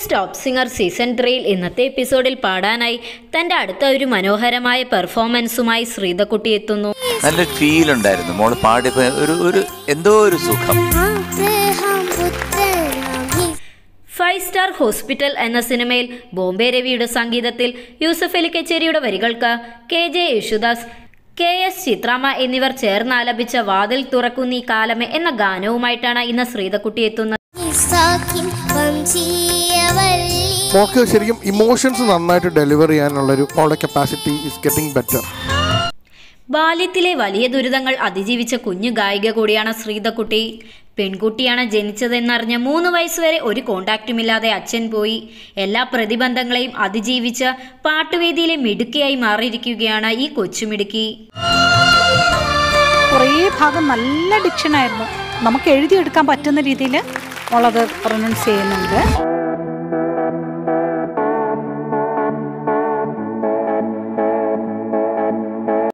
voice top singer season ത്രീയിൽ ഇന്നത്തെ എപ്പിസോഡിൽ പാടാനായി തന്റെ അടുത്ത ഒരു മനോഹരമായ പെർഫോമൻസുമായി ശ്രീതക്കുട്ടി എത്തുന്നു നല്ലൊരു ഫീൽ ഉണ്ടായിരുന്നു മോള് പാടിയപ്പോ ഒരു ഒരു എന്തോ ഒരു സുഖം ഫൈവ് സ്റ്റാർ ഹോസ്പിറ്റൽ എന്ന സിനിമയിൽ ബോംബെ രവിയുടെ സംഗീതത്തിൽ യൂസഫ് അലി കച്ചേരിയുടെ വരികൾക്ക് K J Yesudas K S ചിത്രാമ്മ എന്നിവർ ചേർന്ന് ആലപിച്ച വാതിൽ തുറക്കുന്നീ കാലമേ എന്ന ഗാനവുമായിട്ടാണ് ഇന്ന് ശ്രീതക്കുട്ടി എത്തുന്നത് മോൾക്ക് ശരിക്കും ഇമോഷൻസ് നന്നായിട്ട് ഡെലിവർ ചെയ്യാനുള്ളൊരു മോളുടെ കപ്പാസിറ്റി ഇസ് ഗെറ്റിംഗ് ബെറ്റർ ബാല്യത്തിലെ വലിയ ദുരിതങ്ങൾ അതിജീവിച്ച കുഞ്ഞു ഗായിക കൂടിയാണ് ശ്രീതക്കുട്ടി പെൺകുട്ടിയാണ് ജനിച്ചതെന്നറിഞ്ഞ് മൂന്ന് വയസ്സുവരെ ഒരു കോണ്ടാക്റ്റുമില്ലാതെ അച്ഛൻ പോയി എല്ലാ പ്രതിബന്ധങ്ങളെയും അതിജീവിച്ച് പാട്ടുവേദിയിലെ മിടുക്കിയായി മാറിയിരിക്കുകയാണ് ഈ കൊച്ചുമിടുക്കി കുറേ ഭാഗം നല്ല ഡിക്ഷനായിരുന്നു നമുക്ക് എഴുതിയെടുക്കാൻ പറ്റുന്ന രീതിയിൽ മോളത് പ്രൊനൗൺസ് ചെയ്യുന്നുണ്ട്